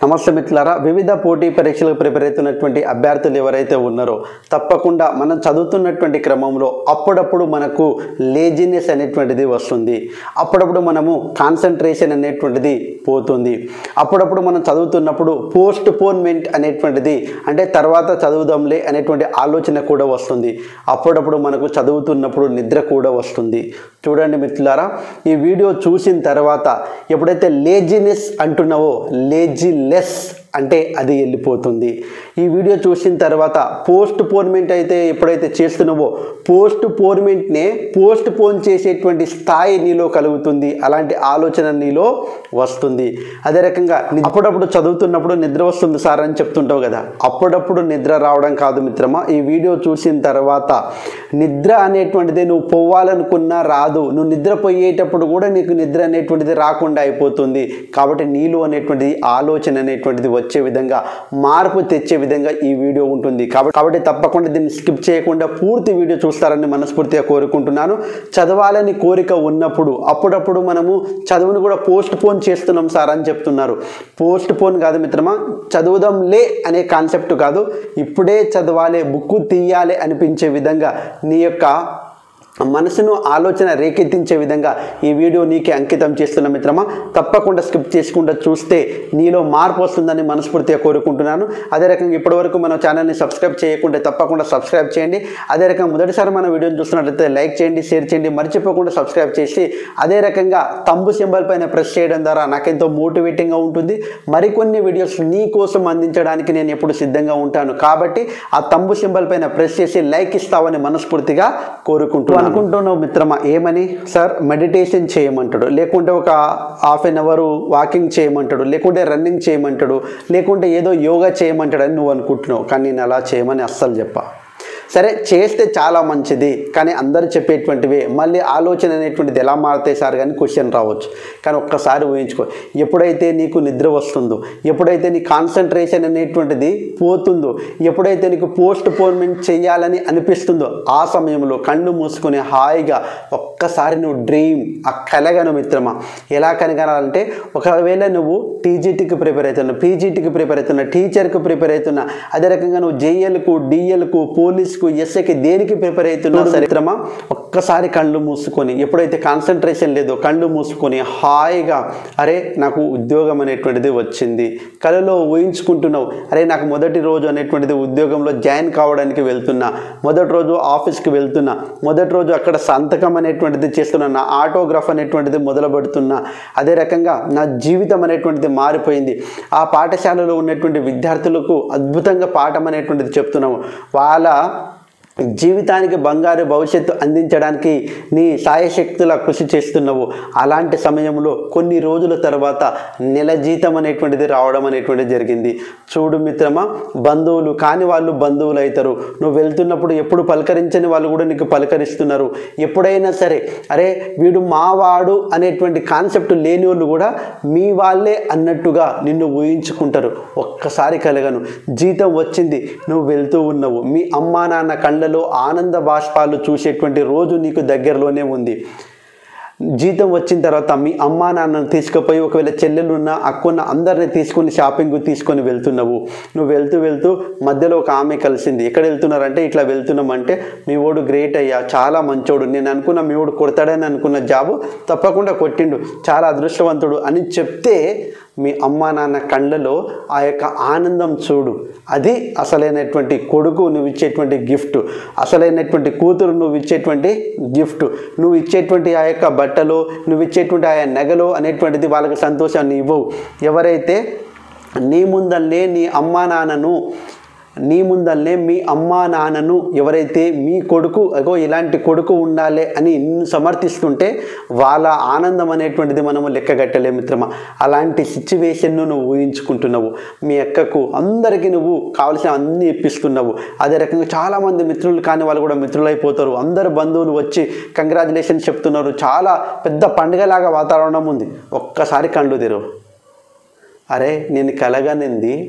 నమస్తే మిత్రులారా వివిధ పోటీ పరీక్షలకు ప్రిపేర్ అవుతున్నటువంటి అభ్యర్థులు ఎవరైతే ఉన్నారో తప్పకుండా మనం చదువుతున్నటువంటి క్రమంలో అప్పుడప్పుడు మనకు లేజినెస్ అనేటువంటిది వస్తుంది అప్పుడప్పుడు మనము కాన్సన్ట్రేషన్ అనేటువంటిది పోతుంది అప్పుడప్పుడు మనం చదువుతున్నప్పుడు పోస్ట్ పోన్మెంట్ అనేటువంటిది అంటే తర్వాత చదువుదాంలే అనేటువంటి ఆలోచన కూడా వస్తుంది అప్పుడప్పుడు మనకు చదువుతున్నప్పుడు నిద్ర కూడా వస్తుంది చూడండి మిత్రులారా ఈ వీడియో చూసిన తర్వాత ఎప్పుడైతే లేజినెస్ అంటున్నావో లేజిలెస్ అంటే అది వెళ్ళిపోతుంది ఈ వీడియో చూసిన తర్వాత పోస్ట్ పోన్మెంట్ అయితే ఎప్పుడైతే చేస్తున్నావో పోస్ట్ పోన్మెంట్నే పోస్ట్ పోన్ చేసేటువంటి స్థాయి నీలో కలుగుతుంది అలాంటి ఆలోచన నీలో వస్తుంది అదే రకంగా ని- అప్పుడప్పుడు చదువుతున్నప్పుడు నిద్ర వస్తుంది సార్ అని చెప్తుంటావు కదా అప్పుడప్పుడు నిద్ర రావడం కాదు మిత్రమా ఈ వీడియో చూసిన తర్వాత నిద్ర అనేటువంటిది నువ్వు పోవాలనుకున్నా రాదు నువ్వు నిద్రపోయేటప్పుడు కూడా నీకు నిద్ర అనేటువంటిది రాకుండా అయిపోతుంది కాబట్టి నీలో అనేటువంటిది ఆలోచన అనేటువంటిది వచ్చే విధంగా మార్పు తెచ్చే విధంగా ఈ వీడియో ఉంటుంది కాబట్టి కాబట్టి తప్పకుండా దీన్ని స్కిప్ చేయకుండా పూర్తి వీడియో చూస్తారని మనస్ఫూర్తిగా కోరుకుంటున్నాను చదవాలని కోరిక ఉన్నప్పుడు అప్పుడప్పుడు మనము చదువును కూడా పోస్ట్ పోన్ చేస్తున్నాం సార్ అని చెప్తున్నారు పోస్ట్ పోన్ కాదు మిత్రమా చదువుదాంలే అనే కాన్సెప్ట్ కాదు ఇప్పుడే చదవాలి బుక్ తీయాలి అనిపించే విధంగా నీ యొక్క మనసును ఆలోచన రేకెత్తించే విధంగా ఈ వీడియో నీకే అంకితం చేస్తున్న మిత్రమా తప్పకుండా స్కిప్ చేసుకుంటూ చూస్తే నీలో మార్పు వస్తుందని మనస్ఫూర్తిగా కోరుకుంటున్నాను అదే రకంగా ఇప్పటివరకు మన ఛానల్ని సబ్స్క్రైబ్ చేయకుంటే తప్పకుండా సబ్స్క్రైబ్ చేయండి అదే రకంగా మొదటిసారి మన వీడియోని చూస్తున్నట్లయితే లైక్ చేయండి షేర్ చేయండి మర్చిపోకుండా సబ్స్క్రైబ్ చేసి అదే రకంగా తంబు సింబల్ పైన ప్రెస్ చేయడం ద్వారా నాకెంతో మోటివేటింగ్గా ఉంటుంది మరికొన్ని వీడియోస్ నీ కోసం అందించడానికి నేను ఎప్పుడు సిద్ధంగా ఉంటాను కాబట్టి ఆ తంబు సింబల్ పైన ప్రెస్ చేసి లైక్ ఇస్తావని మనస్ఫూర్తిగా కోరుకుంటున్నాను అనుకుంటున్నావు మిత్రమా ఏమని సార్ మెడిటేషన్ చేయమంటాడు లేకుంటే ఒక హాఫ్ అన్ అవర్ వాకింగ్ చేయమంటాడు లేకుంటే రన్నింగ్ చేయమంటాడు లేకుంటే ఏదో యోగా చేయమంటాడు అని నువ్వు అనుకుంటున్నావు కానీ నేను అలా చేయమని అస్సలు చెప్పా సరే చేస్తే చాలా మంచిది కానీ అందరూ చెప్పేటువంటివే మళ్ళీ ఆలోచన అనేటువంటిది ఎలా మారుతాయి సార్ కానీ క్వశ్చన్ రావచ్చు కానీ ఒక్కసారి ఊహించుకో ఎప్పుడైతే నీకు నిద్ర వస్తుందో ఎప్పుడైతే నీ కాన్సన్ట్రేషన్ అనేటువంటిది పోతుందో ఎప్పుడైతే నీకు పోస్ట్ పోన్మెంట్ చేయాలని అనిపిస్తుందో ఆ సమయంలో కళ్ళు మూసుకొని హాయిగా ఒక్కసారి నువ్వు డ్రీమ్ ఆ కలగను మిత్రమా ఎలా కనగనాలంటే ఒకవేళ నువ్వు టీజీటీకి ప్రిపేర్ అవుతున్నా పీజీటీకి ప్రిపేర్ అవుతున్నా టీచర్కి ప్రిపేర్ అవుతున్నా అదే రకంగా నువ్వు జేఎల్కు డిఎల్కు పోలీస్కు ఎస్ఐకి దేనికి ప్రిపేర్ అవుతున్నావు సరిత్రమా ఒక్కసారి కళ్ళు మూసుకొని ఎప్పుడైతే కాన్సన్ట్రేషన్ లేదో కళ్ళు మూసుకొని హాయిగా అరే నాకు ఉద్యోగం అనేటువంటిది వచ్చింది కళలో ఊహించుకుంటున్నావు అరే నాకు మొదటి రోజు అనేటువంటిది ఉద్యోగంలో జాయిన్ కావడానికి వెళ్తున్నా మొదటి రోజు ఆఫీస్కి వెళ్తున్నా మొదటి రోజు అక్కడ సంతకం అనేటువంటిది చేస్తున్నా నా ఆటోగ్రాఫ్ అనేటువంటిది మొదలు పెడుతున్నా అదే రకంగా నా జీవితం అనేటువంటిది మారిపోయింది ఆ పాఠశాలలో ఉన్నటువంటి విద్యార్థులకు అద్భుతంగా పాఠం అనేటువంటిది చెప్తున్నాము వాళ్ళ జీవితానికి బంగారు భవిష్యత్తు అందించడానికి నీ సాయశక్తుల కృషి చేస్తున్నావు అలాంటి సమయంలో కొన్ని రోజుల తర్వాత నెల జీతం అనేటువంటిది రావడం అనేటువంటిది జరిగింది చూడు మిత్రమా బంధువులు కాని వాళ్ళు బంధువులు అవుతారు నువ్వు వెళ్తున్నప్పుడు ఎప్పుడు పలకరించని వాళ్ళు కూడా నీకు పలకరిస్తున్నారు ఎప్పుడైనా సరే అరే వీడు మావాడు అనేటువంటి కాన్సెప్ట్ లేని వాళ్ళు కూడా మీ వాళ్ళే అన్నట్టుగా నిన్ను ఊహించుకుంటారు ఒక్కసారి కలగను జీతం వచ్చింది నువ్వు వెళ్తూ ఉన్నావు మీ అమ్మా నాన్న కళ్ళలో ఆనంద బాష్పాలు చూసేటువంటి రోజు నీకు దగ్గరలోనే ఉంది జీతం వచ్చిన తర్వాత మీ అమ్మా నాన్నను తీసుకుపోయి ఒకవేళ చెల్లెలున్న అక్కున్న అందరిని తీసుకొని షాపింగ్ తీసుకొని వెళ్తున్నావు నువ్వు వెళ్తూ వెళ్తూ మధ్యలో ఒక ఆమె కలిసింది ఎక్కడ వెళ్తున్నారంటే ఇట్లా వెళ్తున్నామంటే మీ ఓడు గ్రేట్ అయ్యా చాలా మంచోడు నేను అనుకున్న మీ ఓడు కొడతాడని అనుకున్న జాబు తప్పకుండా కొట్టిండు చాలా అదృష్టవంతుడు అని చెప్తే మీ అమ్మా నాన్న కళ్ళలో ఆ యొక్క ఆనందం చూడు అది అసలైనటువంటి కొడుకు నువ్వు ఇచ్చేటువంటి గిఫ్ట్ అసలైనటువంటి కూతురు నువ్వు ఇచ్చేటువంటి గిఫ్ట్ నువ్వు ఇచ్చేటువంటి ఆ యొక్క బట్టలు నువ్వు ఇచ్చేటువంటి ఆ నగలు అనేటువంటిది వాళ్ళకి సంతోషాన్ని ఇవ్వవు ఎవరైతే నీ ముందల్లే నీ అమ్మా నాన్నను నీ ముందల్నే మీ అమ్మా నాన్నను ఎవరైతే మీ కొడుకు అగో ఇలాంటి కొడుకు ఉండాలి అని నిన్ను సమర్థిస్తుంటే వాళ్ళ ఆనందం అనేటువంటిది మనము లెక్కగట్టలే మిత్రమా అలాంటి సిచ్యువేషన్ను నువ్వు ఊహించుకుంటున్నావు మీ అక్కకు అందరికీ నువ్వు కావలసిన అన్ని ఇప్పిస్తున్నావు అదే రకంగా చాలామంది మిత్రులు కాని వాళ్ళు కూడా మిత్రులైపోతారు అందరు బంధువులు వచ్చి కంగ్రాచులేషన్స్ చెప్తున్నారు చాలా పెద్ద పండుగలాగా వాతావరణం ఉంది ఒక్కసారి కళ్ళు తెరవు అరే నేను కలగనింది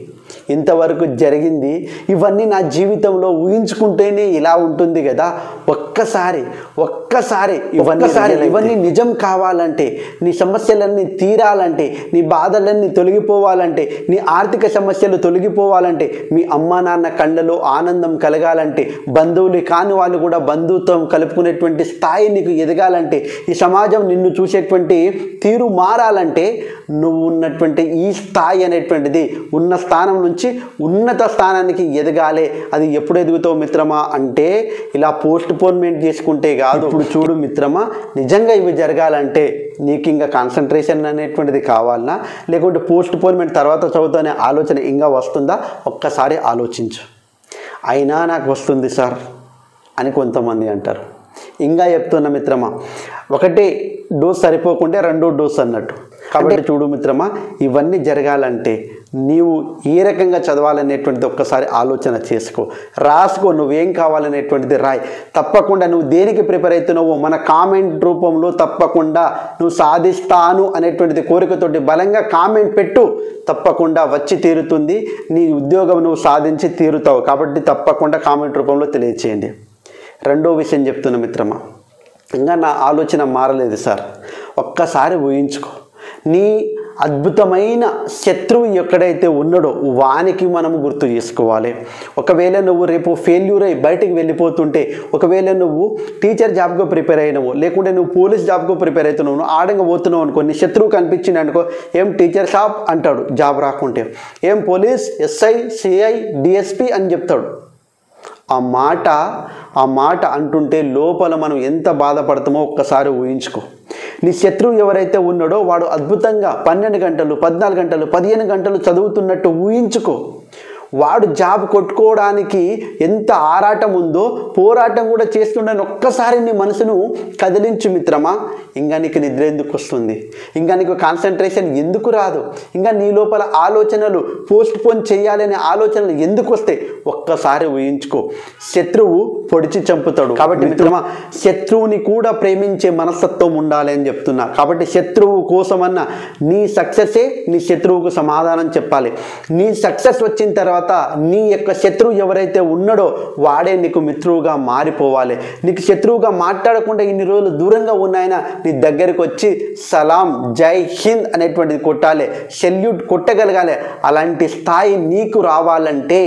ఇంతవరకు జరిగింది ఇవన్నీ నా జీవితంలో ఊహించుకుంటేనే ఇలా ఉంటుంది కదా ఒక్కసారి ఒక్కసారి ఒక్కసారి ఇవన్నీ నిజం కావాలంటే నీ సమస్యలన్నీ తీరాలంటే నీ బాధలన్నీ తొలగిపోవాలంటే నీ ఆర్థిక సమస్యలు తొలగిపోవాలంటే మీ అమ్మా నాన్న కళ్ళలో ఆనందం కలగాలంటే బంధువులు కాని వాళ్ళు కూడా బంధుత్వం కలుపుకునేటువంటి స్థాయి నీకు ఎదగాలంటే ఈ సమాజం నిన్ను చూసేటువంటి తీరు మారాలంటే నువ్వు ఉన్నటువంటి ఈ స్థాయి అనేటువంటిది ఉన్న స్థానం నుంచి ఉన్నత స్థానానికి ఎదగాలి అది ఎప్పుడు ఎదుగుతావు మిత్రమా అంటే ఇలా పోస్ట్ పోన్మెంట్ చేసుకుంటే కాదు ఇప్పుడు చూడు మిత్రమా నిజంగా ఇవి జరగాలంటే నీకు ఇంకా కాన్సన్ట్రేషన్ అనేటువంటిది కావాలనా లేకుంటే పోస్ట్ పోన్మెంట్ తర్వాత చదువుతా అనే ఆలోచన ఇంకా వస్తుందా ఒక్కసారి ఆలోచించు అయినా నాకు వస్తుంది సార్ అని కొంతమంది అంటారు ఇంకా చెప్తున్న మిత్రమా ఒకటి డోస్ సరిపోకుంటే రెండో డోస్ అన్నట్టు కాబట్టి చూడు మిత్రమా ఇవన్నీ జరగాలంటే నీవు ఏ రకంగా చదవాలనేటువంటిది ఒక్కసారి ఆలోచన చేసుకో రాసుకో నువ్వేం కావాలనేటువంటిది రాయ్ తప్పకుండా నువ్వు దేనికి ప్రిపేర్ అవుతున్నావో మన కామెంట్ రూపంలో తప్పకుండా నువ్వు సాధిస్తాను అనేటువంటిది కోరికతోటి బలంగా కామెంట్ పెట్టు తప్పకుండా వచ్చి తీరుతుంది నీ ఉద్యోగం నువ్వు సాధించి తీరుతావు కాబట్టి తప్పకుండా కామెంట్ రూపంలో తెలియచేయండి రెండో విషయం చెప్తున్నా మిత్రమా ఇంకా నా ఆలోచన మారలేదు సార్ ఒక్కసారి ఊహించుకో నీ అద్భుతమైన శత్రువు ఎక్కడైతే ఉన్నాడో వానికి మనం గుర్తు చేసుకోవాలి ఒకవేళ నువ్వు రేపు ఫెయిల్యూర్ అయి బయటికి వెళ్ళిపోతుంటే ఒకవేళ నువ్వు టీచర్ జాబ్కు ప్రిపేర్ అయినవు లేకుంటే నువ్వు పోలీస్ జాబ్కు ప్రిపేర్ అవుతున్నావు నువ్వు ఆడంగా పోతున్నావు అనుకో నీ శత్రువు కనిపించింది అనుకో ఏం టీచర్ షాప్ అంటాడు జాబ్ రాకుంటే ఏం పోలీస్ ఎస్ఐ సిఐ డిఎస్పి అని చెప్తాడు ఆ మాట ఆ మాట అంటుంటే లోపల మనం ఎంత బాధపడతామో ఒక్కసారి ఊహించుకో నీ శత్రువు ఎవరైతే ఉన్నాడో వాడు అద్భుతంగా పన్నెండు గంటలు పద్నాలుగు గంటలు పదిహేను గంటలు చదువుతున్నట్టు ఊహించుకో వాడు జాబ్ కొట్టుకోవడానికి ఎంత ఆరాటం ఉందో పోరాటం కూడా చేస్తుండని ఒక్కసారి నీ మనసును కదిలించు మిత్రమా ఇంకా నీకు నిద్ర ఎందుకు వస్తుంది ఇంకా నీకు కాన్సన్ట్రేషన్ ఎందుకు రాదు ఇంకా నీ లోపల ఆలోచనలు పోస్ట్ పోన్ చేయాలనే ఆలోచనలు ఎందుకు వస్తాయి ఒక్కసారి ఊహించుకో శత్రువు పొడిచి చంపుతాడు కాబట్టి మిత్రమా శత్రువుని కూడా ప్రేమించే మనస్తత్వం ఉండాలి అని చెప్తున్నా కాబట్టి శత్రువు కోసమన్నా నీ సక్సెసే నీ శత్రువుకు సమాధానం చెప్పాలి నీ సక్సెస్ వచ్చిన తర్వాత నీ యొక్క శత్రువు ఎవరైతే ఉన్నాడో వాడే నీకు మిత్రువుగా మారిపోవాలి నీకు శత్రువుగా మాట్లాడకుండా ఇన్ని రోజులు దూరంగా ఉన్నాయన నీ దగ్గరికి వచ్చి సలాం జై హింద్ అనేటువంటిది కొట్టాలి సెల్యూట్ కొట్టగలగాలి అలాంటి స్థాయి నీకు రావాలంటే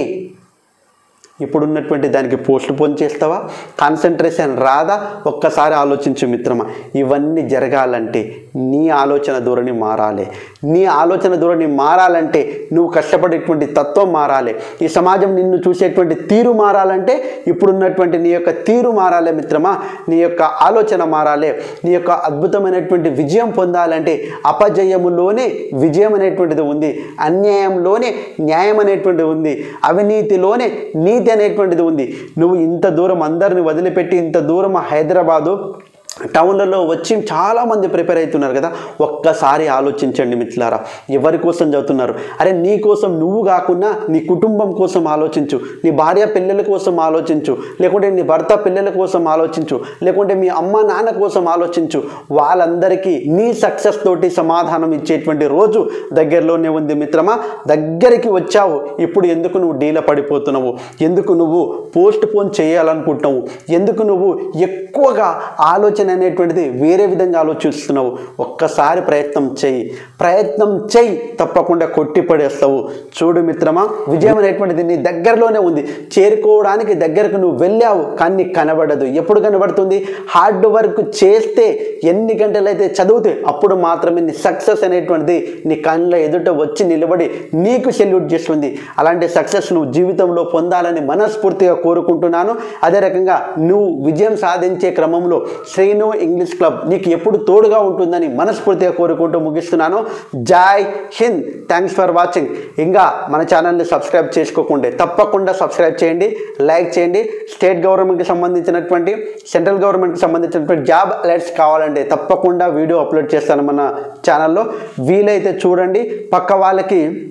ఇప్పుడున్నటువంటి దానికి పోస్ట్ పోన్ చేస్తావా కాన్సన్ట్రేషన్ రాదా ఒక్కసారి ఆలోచించు మిత్రమా ఇవన్నీ జరగాలంటే నీ ఆలోచన ధోరణి మారాలి నీ ఆలోచన ధోరణి మారాలంటే నువ్వు కష్టపడేటువంటి తత్వం మారాలి ఈ సమాజం నిన్ను చూసేటువంటి తీరు మారాలంటే ఇప్పుడున్నటువంటి నీ యొక్క తీరు మారాలి మిత్రమా నీ యొక్క ఆలోచన మారాలి నీ యొక్క అద్భుతమైనటువంటి విజయం పొందాలంటే అపజయములోనే విజయం అనేటువంటిది ఉంది అన్యాయంలోనే న్యాయం అనేటువంటిది ఉంది అవినీతిలోనే నీతి అనేటువంటిది ఉంది నువ్వు ఇంత దూరం అందరిని వదిలిపెట్టి ఇంత దూరం హైదరాబాదు టౌన్లలో వచ్చి చాలామంది ప్రిపేర్ అవుతున్నారు కదా ఒక్కసారి ఆలోచించండి మిత్రులారా ఎవరి కోసం చదువుతున్నారు అరే నీ కోసం నువ్వు కాకుండా నీ కుటుంబం కోసం ఆలోచించు నీ భార్య పిల్లల కోసం ఆలోచించు లేకుంటే నీ భర్త పిల్లల కోసం ఆలోచించు లేకుంటే మీ అమ్మ నాన్న కోసం ఆలోచించు వాళ్ళందరికీ నీ సక్సెస్ తోటి సమాధానం ఇచ్చేటువంటి రోజు దగ్గరలోనే ఉంది మిత్రమా దగ్గరికి వచ్చావు ఇప్పుడు ఎందుకు నువ్వు డీల పడిపోతున్నావు ఎందుకు నువ్వు పోస్ట్ పోన్ చేయాలనుకుంటున్నావు ఎందుకు నువ్వు ఎక్కువగా ఆలోచన అనేటువంటిది వేరే విధంగా ఆలోచిస్తున్నావు ఒక్కసారి ప్రయత్నం చెయ్యి ప్రయత్నం చెయ్యి తప్పకుండా కొట్టి పడేస్తావు చూడు మిత్రమా విజయం అనేటువంటిది నీ దగ్గరలోనే ఉంది చేరుకోవడానికి దగ్గరకు నువ్వు వెళ్ళావు కానీ నీకు కనబడదు ఎప్పుడు కనబడుతుంది హార్డ్ వర్క్ చేస్తే ఎన్ని గంటలైతే చదివితే అప్పుడు మాత్రమే నీ సక్సెస్ అనేటువంటిది నీ కళ్ళ ఎదుట వచ్చి నిలబడి నీకు సెల్యూట్ చేస్తుంది అలాంటి సక్సెస్ నువ్వు జీవితంలో పొందాలని మనస్ఫూర్తిగా కోరుకుంటున్నాను అదే రకంగా నువ్వు విజయం సాధించే క్రమంలో శ్రీను ఇంగ్లీష్ క్లబ్ నీకు ఎప్పుడు తోడుగా ఉంటుందని మనస్ఫూర్తిగా కోరుకుంటూ ముగిస్తున్నాను జై హింద్ థ్యాంక్స్ ఫర్ వాచింగ్ ఇంకా మన ఛానల్ని సబ్స్క్రైబ్ చేసుకోకుండే తప్పకుండా సబ్స్క్రైబ్ చేయండి లైక్ చేయండి స్టేట్ గవర్నమెంట్కి సంబంధించినటువంటి సెంట్రల్ గవర్నమెంట్కి సంబంధించినటువంటి జాబ్ అలర్ట్స్ కావాలంటే తప్పకుండా వీడియో అప్లోడ్ చేస్తాను మన ఛానల్లో వీలైతే చూడండి పక్క వాళ్ళకి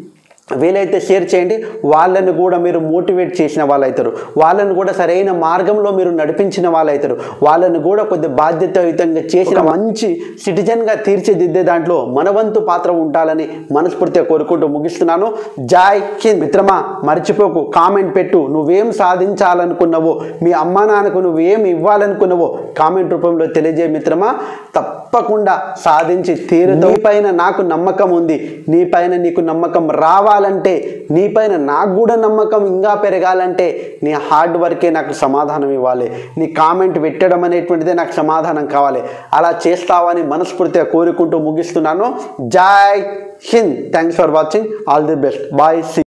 వీలైతే షేర్ చేయండి వాళ్ళని కూడా మీరు మోటివేట్ చేసిన వాళ్ళు అవుతారు వాళ్ళని కూడా సరైన మార్గంలో మీరు నడిపించిన వాళ్ళు అవుతారు వాళ్ళని కూడా కొద్ది బాధ్యతాయుతంగా చేసిన మంచి సిటిజన్గా తీర్చిదిద్దే దాంట్లో మనవంతు పాత్ర ఉండాలని మనస్ఫూర్తిగా కోరుకుంటూ ముగిస్తున్నాను జాయ్ హింద్ మిత్రమా మర్చిపోకు కామెంట్ పెట్టు నువ్వేం సాధించాలనుకున్నావో మీ అమ్మా నాన్నకు నువ్వేం ఇవ్వాలనుకున్నావో కామెంట్ రూపంలో తెలియజేయ మిత్రమా తప్పకుండా సాధించి తీరు నీపైన నాకు నమ్మకం ఉంది నీపైన నీకు నమ్మకం రావాలంటే నీపైన నాకు కూడా నమ్మకం ఇంకా పెరగాలంటే నీ హార్డ్ వర్కే నాకు సమాధానం ఇవ్వాలి నీ కామెంట్ పెట్టడం అనేటువంటిదే నాకు సమాధానం కావాలి అలా చేస్తావని మనస్ఫూర్తిగా కోరుకుంటూ ముగిస్తున్నాను జై హింద్ thanks for watching all the best bye C